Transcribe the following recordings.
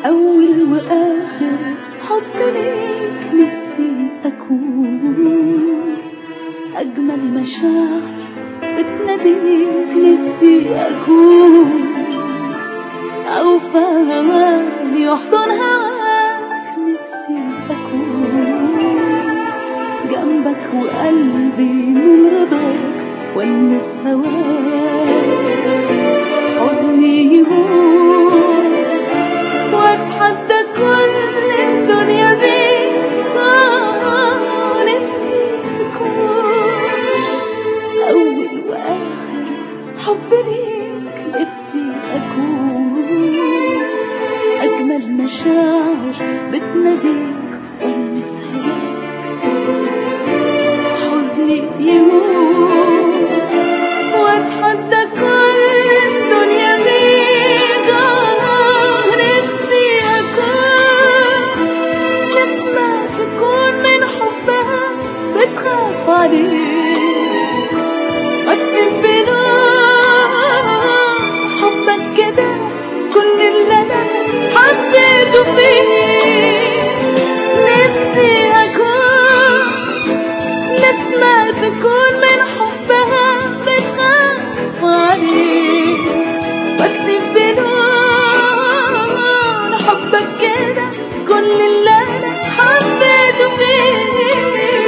أول وآخر حب ليك نفسي أكون أجمل مشاعر بتناديك نفسي أكون أوفى هواك يحضن هواك نفسي أكون جنبك وقلبي من رضاك والمس هواك حزني يهون واتحدى كل الدنيا بيك آه، نفسي أكون أول وآخر حب ليك نفسي أكون أجمل مشاعر بتناديك والمس هواك حزني يموت واتحدى كل الدنيا بيك آه، نفسي أكون نسمة تكون من حبها بتخاف عليك واكتب بنور حبك كده كل اللي انا حبيته فيك نفسي اكون نسمة تكون من حبها بتخاف عليك واكتب بنور حبك كده كل اللي انا حبيته فيك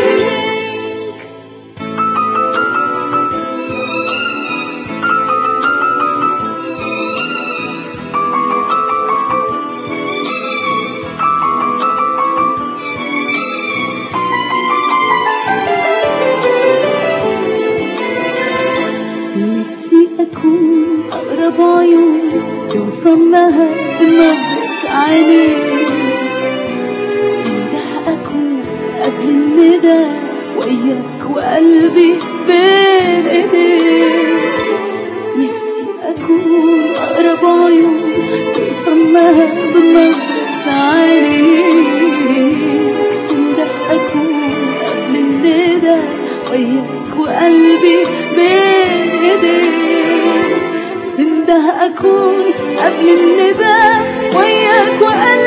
نفسي أكون أقرب عيون توصل لها بنظرة عينيك تنده أكون قبل الندى وياك وقلبي بين إيديك نفسي أكون أقرب عيون توصل لها بنظرة عينيك تنده أكون قبل الندى وياك وقلبي بين ايديك تنده اكون قبل الندى وياك وقلبي